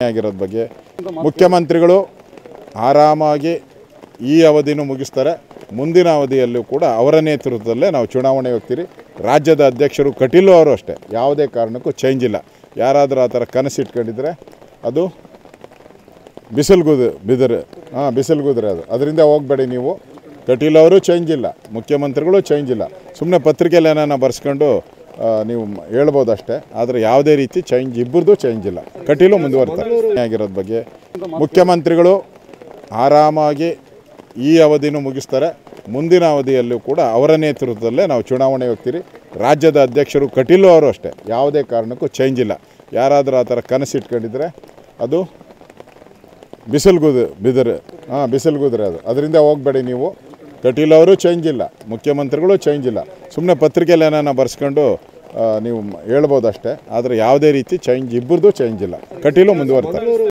ಆಗಿರೋದ್ ಬಗ್ಗೆ ಮುಖ್ಯಮಂತ್ರಿಗಳು ಆರಾಮಾಗಿ ಈ ಅವಧಿನೂ ಮುಗಿಸ್ತಾರೆ ಮುಂದಿನ ಅವಧಿಯಲ್ಲೂ ಕೂಡ ಅವರ ನೇತೃತ್ವದಲ್ಲೇ ನಾವು ಚುನಾವಣೆ ಹೋಗ್ತೀರಿ ರಾಜ್ಯದ ಅಧ್ಯಕ್ಷರು ಕಟೀಲು ಅವರು ಅಷ್ಟೇ ಯಾವುದೇ ಕಾರಣಕ್ಕೂ ಚೇಂಜ್ ಇಲ್ಲ ಯಾರಾದರೂ ಆ ಥರ ಕನಸಿಟ್ಕೊಂಡಿದ್ರೆ ಅದು ಬಿಸಿಲ್ಗುದು ಬಿದಿರು ಹಾಂ ಬಿಸಿಲ್ಗುದ್ರೆ ಅದು ಅದರಿಂದ ಹೋಗಬೇಡಿ ನೀವು ಕಟೀಲ್ ಅವರು ಚೇಂಜ್ ಇಲ್ಲ ಮುಖ್ಯಮಂತ್ರಿಗಳು ಚೇಂಜ್ ಇಲ್ಲ ಸುಮ್ಮನೆ ಪತ್ರಿಕೆಯಲ್ಲಿ ಏನಾನ ಬರ್ಸ್ಕೊಂಡು ಆ, ನೀವು ಮ- ಹೇಳ್ಬೋದು ಅಷ್ಟೇ ಆದರೆ ಯಾವುದೇ ರೀತಿ ಚೇಂಜ್ ಇಬ್ಬರದು ಚೇಂಜ್ ಇಲ್ಲ ಕಟೀಲು ಮುಂದುವರ್ತಾರೆ ಆಗಿರೋದ್ ಬಗ್ಗೆ ಮುಖ್ಯಮಂತ್ರಿಗಳು ಆರಾಮಾಗಿ ಈ ಅವಧಿನೂ ಮುಗಿಸ್ತಾರೆ ಮುಂದಿನ ಅವಧಿಯಲ್ಲೂ ಕೂಡ ಅವರ ನೇತೃತ್ವದಲ್ಲೇ ನಾವು ಚುನಾವಣೆ ಹೋಗ್ತೀರಿ ರಾಜ್ಯದ ಅಧ್ಯಕ್ಷರು ಕಟೀಲು ಅವರು ಅಷ್ಟೇ ಯಾವುದೇ ಕಾರಣಕ್ಕೂ ಚೇಂಜ್ ಇಲ್ಲ ಯಾರಾದರೂ ಆ ಥರ ಕನಸಿಟ್ಕೊಂಡಿದ್ರೆ ಅದು ಬಿಸಿಲ್ಗುದು ಬಿದಿರು ಹಾಂ ಬಿಸಿಲ್ಗುದ್ರೆ ಅದು ಅದರಿಂದ ಹೋಗಬೇಡಿ ನೀವು ಕಟೀಲ್ ಅವರು ಚೇಂಜ್ ಇಲ್ಲ ಮುಖ್ಯಮಂತ್ರಿಗಳು ಚೇಂಜ್ ಇಲ್ಲ ಸುಮ್ಮನೆ ಪತ್ರಿಕೆಯಲ್ಲಿ ಏನಾನ ಬರ್ಸ್ಕೊಂಡು ಆ, ನೀವು ಮ- ಹೇಳ್ಬೋದು ಅಷ್ಟೇ ಆದರೆ ಯಾವುದೇ ರೀತಿ ಚೇಂಜ್ ಇಬ್ಬರದು ಚೇಂಜ್ ಇಲ್ಲ ಕಟೀಲು ಮುಂದುವರ್ತಾರೆ